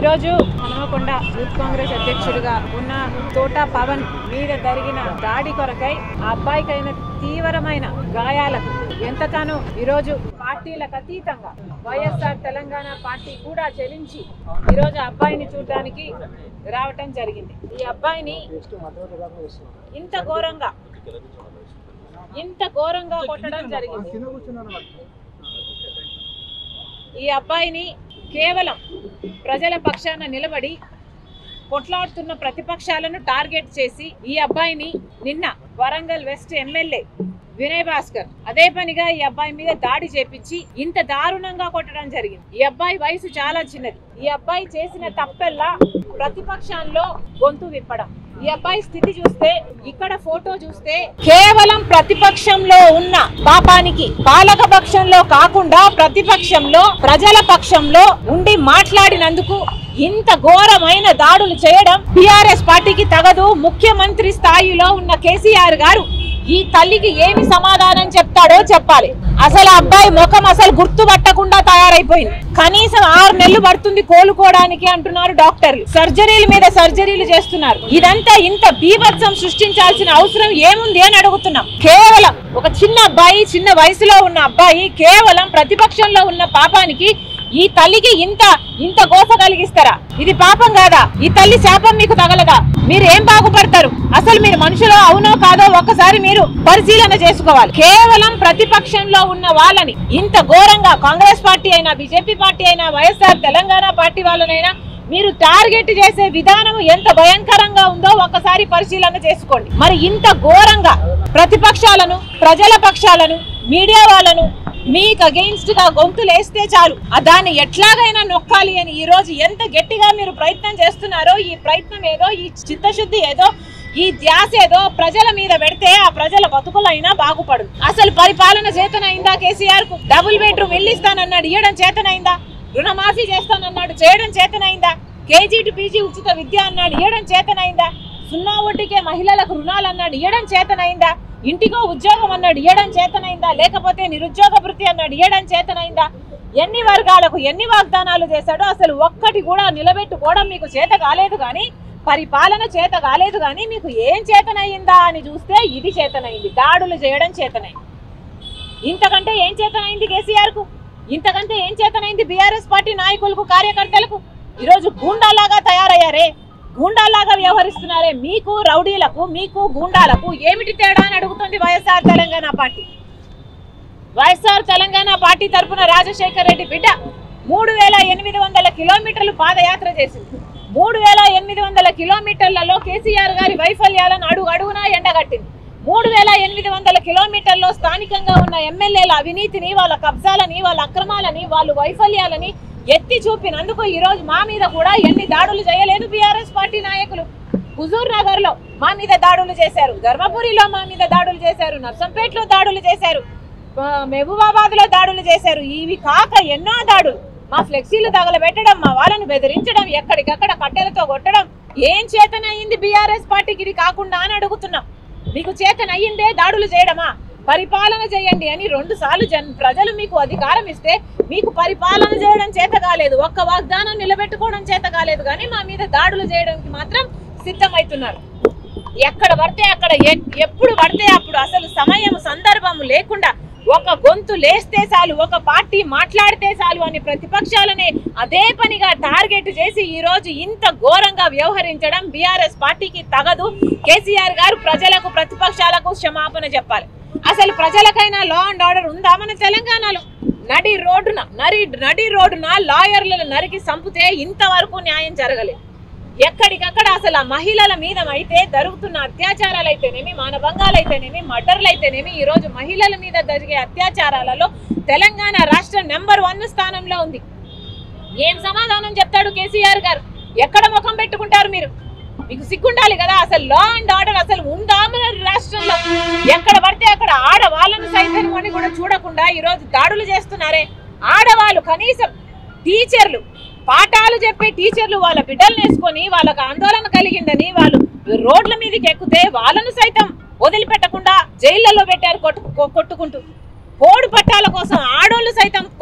ఈరోజు హనుమకొండ యూత్ కాంగ్రెస్ అధ్యక్షుడిగా ఉన్న తోట పవన్ మీద జరిగిన దాడి కొరకై ఆ అబ్బాయికైన తీవ్రమైన గాయాలకు ఎంతగానో ఈరోజు పార్టీలకు అతీతంగా వైఎస్ఆర్ తెలంగాణ పార్టీ కూడా చెలించి ఈరోజు ఆ అబ్బాయిని చూడడానికి రావటం జరిగింది ఈ అబ్బాయిని ఇంత ఘోరంగా ఇంత ఘోరంగా కొట్టడం జరిగింది ఈ అబ్బాయిని కేవలం ప్రజల పక్షాన నిలబడి కొట్లాడుతున్న ప్రతిపక్షాలను టార్గెట్ చేసి ఈ అబ్బాయిని నిన్న వరంగల్ వెస్ట్ ఎమ్మెల్యే వినయ్ భాస్కర్ అదే పనిగా ఈ అబ్బాయి మీద దాడి చేపించి ఇంత దారుణంగా కొట్టడం జరిగింది ఈ అబ్బాయి వయసు చాలా చిన్నది ఈ అబ్బాయి చేసిన తప్పెల్లా ప్రతిపక్షాల్లో గొంతు విప్పడం ఈ అబ్బాయి స్థితి చూస్తే ఇక్కడ ఫోటో చూస్తే కేవలం ప్రతిపక్షంలో ఉన్న పాపానికి పాలక పక్షంలో కాకుండా ప్రతిపక్షంలో ప్రజల పక్షంలో ఉండి మాట్లాడినందుకు ఇంత ఘోరమైన దాడులు చేయడం టిఆర్ఎస్ పార్టీకి తగదు ముఖ్యమంత్రి స్థాయిలో ఉన్న కేసీఆర్ గారు ఈ తల్లికి ఏమి సమాధానం చెప్తాడో చెప్పాలి అసలు ఆ అబ్బాయి ముఖం అసలు గుర్తుపట్టకుండా తయారైపోయింది కనీసం ఆరు నెలలు పడుతుంది కోలుకోవడానికి అంటున్నారు డాక్టర్లు సర్జరీల మీద సర్జరీలు చేస్తున్నారు ఇదంతా ఇంత బీభత్సం సృష్టించాల్సిన అవసరం ఏముంది అని అడుగుతున్నాం కేవలం ఒక చిన్న అబ్బాయి చిన్న వయసులో ఉన్న అబ్బాయి కేవలం ప్రతిపక్షంలో ఉన్న పాపానికి ఈ తల్లికి ఇంత ఇంత గోస కలిగిస్తారా ఇది పాపం కాదా ఈ తల్లి శాపం మీకు తగలదా మీరు ఏం బాగుపడతారు అసలు మీరు మనుషులో అవునో కాదో ఒక్కసారి మీరు పరిశీలన చేసుకోవాలి కేవలం ప్రతిపక్షంలో ఉన్న వాళ్ళని ఇంత ఘోరంగా కాంగ్రెస్ పార్టీ అయినా బీజేపీ పార్టీ అయినా వైఎస్ఆర్ తెలంగాణ పార్టీ వాళ్ళనైనా మీరు టార్గెట్ చేసే విధానం ఎంత భయంకరంగా ఉందో ఒక్కసారి పరిశీలన చేసుకోండి మరి ఇంత ఘోరంగా ప్రతిపక్షాలను ప్రజల పక్షాలను మీడియా వాళ్ళను మీకు అగెయిన్స్ట్ గా గొంతులేస్తే చాలు ఆ దాన్ని ఎట్లాగైనా నొక్కాలి అని ఈ రోజు ఎంత గట్టిగా మీరు ప్రయత్నం చేస్తున్నారో ఈ ప్రయత్నం ఏదో ఈ చిత్తశుద్ధి ఏదో ఈ ధ్యాస ఏదో ప్రజల మీద పెడితే ఆ ప్రజల బతుకులైనా బాగుపడు అసలు పరిపాలన చేతనైందా కేసీఆర్ కు డబుల్ బెడ్రూమ్ ఇల్లు ఇస్తానన్నాడు ఇవ్వడం చేతనైందా రుణమాఫీ చేస్తానన్నాడు చేయడం చేతనైందా కేజీ టు పీజీ ఉచిత విద్య అన్నాడు ఇవ్వడం చేతనైందా సున్నా వడ్డీకే మహిళలకు రుణాలు అన్నాడు ఇవ్వడం చేతనైందా ఇంటికో ఉద్యోగం అన్నాడు ఇవ్వడం చేతనైందా లేకపోతే నిరుద్యోగ వృత్తి అన్నాడు ఇవ్వడం చేతనైందా ఎన్ని వర్గాలకు ఎన్ని వాగ్దానాలు చేశాడో అసలు ఒక్కటి కూడా నిలబెట్టుకోవడం మీకు చేత కాలేదు కానీ పరిపాలన చేత కాలేదు కానీ మీకు ఏం చేతనయ్యిందా అని చూస్తే ఇది చేతనైంది దాడులు చేయడం చేతనైంది ఇంతకంటే ఏం చేతనైంది కేసీఆర్ కు ఇంతకంటే ఏం చేతనైంది బీఆర్ఎస్ పార్టీ నాయకులకు కార్యకర్తలకు ఈరోజు గూండాలాగా తయారయ్యారే గూండాలాగా వ్యవహరిస్తున్నారే మీకు రౌడీలకు మీకు గూండాలకు ఏమిటి తేడా అని అడుగుతుంది YSR Telangana party YSR Telangana party తరఫున రాజశేఖర్ రెడ్డి బిడ్డ మూడు వేల ఎనిమిది వందల కిలోమీటర్లు పాదయాత్ర చేసింది మూడు వేల ఎనిమిది వందల కిలోమీటర్లలో కేసీఆర్ గారి వైఫల్యాలను అడుగు అడుగునా ఎండగట్టింది మూడు వేల ఎనిమిది వందల కిలోమీటర్లో స్థానికంగా ఉన్న ఎమ్మెల్యేల అవినీతిని వాళ్ళ కబ్జాలని వాళ్ళ అక్రమాలని వాళ్ళ వైఫల్యాలని ఎత్తి చూపినందుకు ఈ రోజు మా మీద కూడా ఎన్ని దాడులు చేయలేదు బీఆర్ఎస్ పార్టీ నాయకులు హుజూర్ నగర్ లో మా మీద దాడులు చేశారు ధర్మపురిలో మా మీద దాడులు చేశారు నర్సంపేటలో దాడులు చేశారు ఆ, మహబూబాబాద్ లో దాడులు చేశారు ఇవి కాక ఎన్నో దాడులు మా ఫ్లెక్సీలు తగలబెట్టడం మా వాళ్ళని బెదిరించడం ఎక్కడికక్కడ కట్టెలతో కొట్టడం ఏం చేతనయ్యింది బీఆర్ఎస్ పార్టీకి ఇది కాకుండా అని అడుగుతున్నాం మీకు చేతనయ్యిందే దాడులు చేయడమా పరిపాలన చేయండి అని రెండు సార్లు జన్ ప్రజలు మీకు అధికారం ఇస్తే మీకు పరిపాలన చేయడం చేత కాలేదు ఒక్క వాగ్దానం నిలబెట్టుకోవడం చేత కాలేదు కానీ మా మీద దాడులు చేయడానికి మాత్రం సిద్ధమవుతున్నారు ఎక్కడ పడితే అక్కడ ఎ- ఎప్పుడు పడితే అప్పుడు అసలు సమయం సందర్భం లేకుండా ఒక గొంతు లేస్తే చాలు ఒక పార్టీ మాట్లాడితే చాలు అని ప్రతిపక్షాలనే అదే పనిగా టార్గెట్ చేసి ఈ రోజు ఇంత ఘోరంగా వ్యవహరించడం బీఆర్ఎస్ పార్టీకి తగదు కేసీఆర్ గారు ప్రజలకు ప్రతిపక్షాలకు క్షమాపణ చెప్పాలి అసలు ప్రజలకైనా లా అండ్ ఆర్డర్ ఉందా మన తెలంగాణలో నడి రోడ్డున నరి నడి రోడ్డున లాయర్లను నరికి సంపితే ఇంతవరకు న్యాయం జరగలేదు ఎక్కడికక్కడ అసలు ఆ మహిళల మీద అయితే జరుగుతున్న అత్యాచారాలు అయితేనేమి మానభంగాలు అయితేనేమి మర్డర్లు అయితేనేమి ఈ రోజు మహిళల మీద జరిగే అత్యాచారాలలో తెలంగాణ రాష్ట్రం నెంబర్ వన్ స్థానంలో ఉంది ఏం సమాధానం చెప్తాడు కేసీఆర్ గారు ఎక్కడ ముఖం పెట్టుకుంటారు మీరు మీకు సిగ్గుండాలి కదా అసలు లా అండ్ ఆర్డర్ అసలు ఉందా మన రాష్ట్రంలో ఎక్కడ పడితే అక్కడ ఆడవాళ్ళను సైతం అని కూడా చూడకుండా ఈ రోజు దాడులు చేస్తున్నారే ఆడవాళ్ళు కనీసం టీచర్లు పాఠాలు చెప్పే టీచర్లు వాళ్ళ బిడ్డలు వేసుకొని వాళ్ళకి ఆందోళన కలిగిందని వాళ్ళు రోడ్ల మీదకి ఎక్కితే వాళ్ళను సైతం వదిలిపెట్టకుండా జైళ్లలో పెట్టారు కొట్టు కొ- కొట్టుకుంటూ పోడు పట్టాల కోసం ఆడోళ్ళు సైతం కొట్టు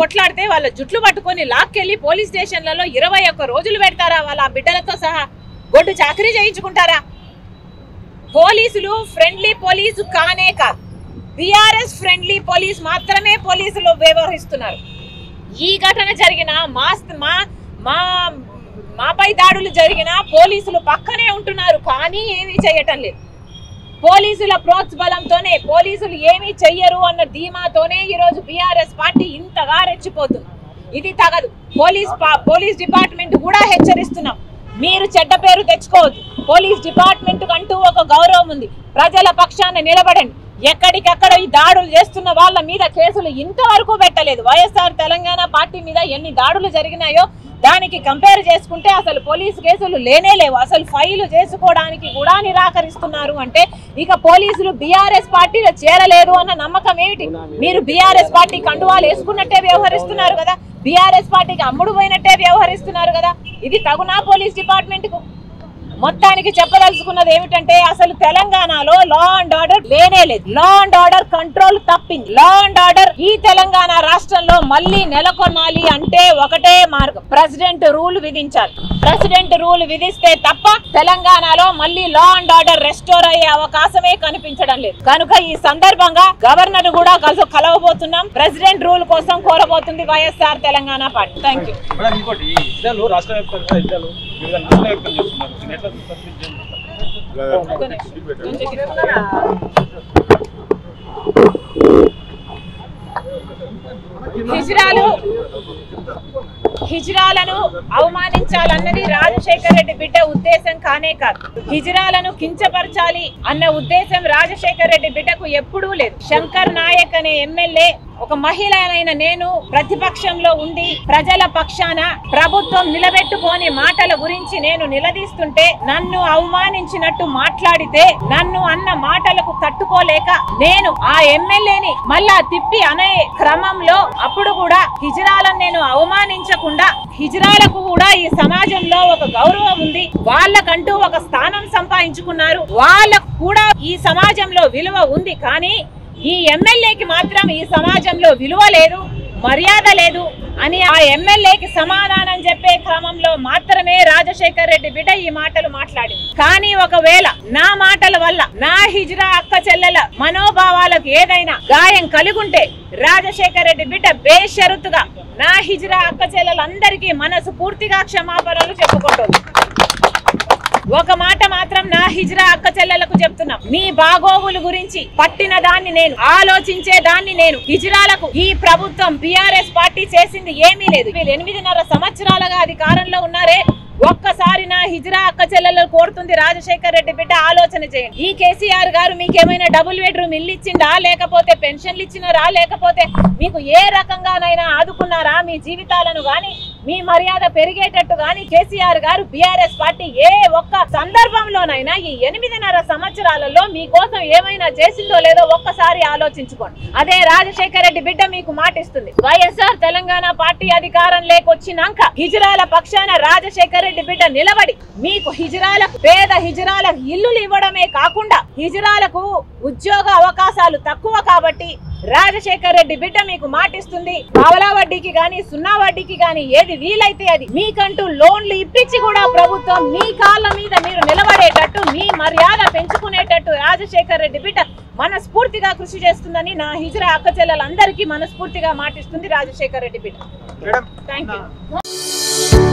కొట్లాడితే వాళ్ళ జుట్లు పట్టుకొని లాక్కెళ్లి పోలీస్ స్టేషన్లలో ఇరవై ఒక్క రోజులు పెడతారా వాళ్ళ ఆ బిడ్డలతో సహా గొడ్డు చాకరీ చేయించుకుంటారా పోలీసులు ఫ్రెండ్లీ పోలీసు కానే కాదు బిఆర్ఎస్ ఫ్రెండ్లీ పోలీస్ మాత్రమే పోలీసులు వ్యవహరిస్తున్నారు ఈ ఘటన జరిగిన మా మా మా మాపై దాడులు జరిగిన పోలీసులు పక్కనే ఉంటున్నారు కానీ ఏమీ చేయటం లేదు పోలీసుల ప్రోత్బలంతోనే పోలీసులు ఏమీ చెయ్యరు అన్న ధీమాతోనే ఈరోజు బీఆర్ఎస్ పార్టీ ఇంతగా రెచ్చిపోతుంది ఇది తగదు పోలీస్ పా- పోలీస్ డిపార్ట్మెంట్ కూడా హెచ్చరిస్తున్నాం మీరు చెడ్డ పేరు తెచ్చుకోవద్దు పోలీస్ డిపార్ట్మెంట్ అంటూ ఒక గౌరవం ఉంది ప్రజల పక్షాన నిలబడండి ఎక్కడికక్కడ ఈ దాడులు చేస్తున్న వాళ్ళ మీద కేసులు ఇంతవరకు పెట్టలేదు వైఎస్ఆర్ తెలంగాణ పార్టీ మీద ఎన్ని దాడులు జరిగినాయో దానికి కంపేర్ చేసుకుంటే అసలు పోలీసు కేసులు లేనే లేవు అసలు ఫైలు చేసుకోవడానికి కూడా నిరాకరిస్తున్నారు అంటే ఇక పోలీసులు బీఆర్ఎస్ పార్టీలో చేరలేదు అన్న నమ్మకం ఏమిటి మీరు బీఆర్ఎస్ పార్టీ కండువాలు వేసుకున్నట్టే వ్యవహరిస్తున్నారు కదా బీఆర్ఎస్ పార్టీకి అమ్ముడు పోయినట్టే వ్యవహరిస్తున్నారు కదా ఇది తగునా పోలీస్ డిపార్ట్మెంట్ కు మొత్తానికి చెప్పదలుచుకున్నది ఏమిటంటే అసలు తెలంగాణలో లా అండ్ ఆర్డర్ లేనే లేదు లా అండ్ ఆర్డర్ కంట్రోల్ తప్పింది లా అండ్ ఆర్డర్ ఈ తెలంగాణ రాష్ట్రంలో మళ్ళీ నెలకొనాలి అంటే ఒకటే మార్గం ప్రెసిడెంట్ రూల్ విధించాలి ప్రెసిడెంట్ రూల్ విధిస్తే తప్ప తెలంగాణలో మళ్ళీ లా అండ్ ఆర్డర్ రెస్టోర్ అయ్యే అవకాశమే కనిపించడం లేదు కనుక ఈ సందర్భంగా గవర్నర్ కూడా కలు కలవబోతున్నాం ప్రెసిడెంట్ రూల్ కోసం కోరబోతుంది YSR Telangana party thank you madam ఇంకోటి ఈ యుద్ధాలు రాష్ట్ర వ్యాప్తంగా యుద్ధాలు వివిధ నష్టం వ్యక్తం చేస్తున్నారు దీన్ని ఎట్లా పరిశీలించాలి హిజ్రాలు హిజ్రాలను అవమానించాలన్నది రాజశేఖర రెడ్డి బిడ్డ ఉద్దేశం కానే కాదు హిజ్రాలను కించపరచాలి అన్న ఉద్దేశం రాజశేఖర రెడ్డి బిడ్డకు ఎప్పుడూ లేదు శంకర్ నాయక్ అనే ఎమ్మెల్యే ఒక మహిళనైన నేను ప్రతిపక్షంలో ఉండి ప్రజల పక్షాన ప్రభుత్వం నిలబెట్టుకోని మాటల గురించి నేను నిలదీస్తుంటే నన్ను అవమానించినట్టు మాట్లాడితే నన్ను అన్న మాటలకు తట్టుకోలేక నేను ఆ ఎమ్మెల్యేని మళ్ళా తిప్పి అనే క్రమంలో అప్పుడు కూడా హిజరాలను నేను అవమానించకుండా హిజరాలకు కూడా ఈ సమాజంలో ఒక గౌరవం ఉంది వాళ్ళకంటూ ఒక స్థానం సంపాదించుకున్నారు వాళ్ళకు కూడా ఈ సమాజంలో విలువ ఉంది కానీ ఈ ఎమ్మెల్యేకి మాత్రం ఈ సమాజంలో విలువ లేదు మర్యాద లేదు అని ఆ ఎమ్మెల్యేకి సమాధానం చెప్పే క్రమంలో మాత్రమే రాజశేఖర్ రెడ్డి బిడ్డ ఈ మాటలు మాట్లాడింది కానీ ఒకవేళ నా మాటల వల్ల నా హిజ్రా అక్క చెల్లెల మనోభావాలకు ఏదైనా గాయం కలిగుంటే రాజశేఖర్ రెడ్డి బిడ్డ బేషరతుగా నా హిజ్రా అక్క చెల్లెలందరికీ మనసు పూర్తిగా క్షమాపణలు చెప్పుకుంటుంది ఒక మాట మాత్రం నా హిజ్రా అక్క చెల్లెలకు చెప్తున్నా మీ బాగోగులు గురించి పట్టిన దాన్ని నేను ఆలోచించే దాన్ని నేను హిజ్రాలకు ఈ ప్రభుత్వం బిఆర్ఎస్ పార్టీ చేసింది ఏమీ లేదు వీళ్ళు ఎనిమిదిన్నర సంవత్సరాలుగా అధికారంలో ఉన్నారే ఒక్కసారి నా హిజ్రా అక్క చెల్లెలు కోరుతుంది రాజశేఖర్ రెడ్డి బిడ్డ ఆలోచన చేయండి ఈ కేసీఆర్ గారు మీకేమైనా డబుల్ బెడ్రూమ్ ఇల్లు ఇచ్చిండా లేకపోతే పెన్షన్లు ఇచ్చినారా లేకపోతే మీకు ఏ రకంగానైనా ఆదుకున్నారా మీ జీవితాలను గాని మీ మర్యాద పెరిగేటట్టు గాని కేసీఆర్ గారు బీఆర్ఎస్ పార్టీ ఏ ఒక్క సందర్భంలోనైనా ఈ ఎనిమిదిన్నర సంవత్సరాలలో మీకోసం ఏమైనా చేసిందో లేదో ఒక్కసారి ఆలోచించుకోండి అదే రాజశేఖర రెడ్డి బిడ్డ మీకు మాటిస్తుంది వైఎస్ఆర్ తెలంగాణ పార్టీ అధికారం లేకొచ్చినాక హిజరాల పక్షాన రాజశేఖర రెడ్డి బిడ్డ నిలబడి మీకు హిజరాలకు పేద హిజరాలకు ఇల్లులు ఇవ్వడమే కాకుండా హిజరాలకు ఉద్యోగ అవకాశాలు తక్కువ కాబట్టి రాజశేఖర్ రెడ్డి బిడ్డ మీకు మాటిస్తుంది పావలా వడ్డీకి గాని సున్నా వడ్డీకి గాని ఏది వీలైతే అది మీకంటూ లోన్లు ఇప్పించి కూడా ప్రభుత్వం మీ కాళ్ళ మీద మీరు నిలబడేటట్టు మీ మర్యాద పెంచుకునేటట్టు రాజశేఖర్ రెడ్డి బిడ్డ మనస్ఫూర్తిగా కృషి చేస్తుందని నా హిజరా అక్క చెల్లెలందరికీ మనస్ఫూర్తిగా మాటిస్తుంది రాజశేఖర్ రెడ్డి బిడ్డ మేడం థ్యాంక్ యూ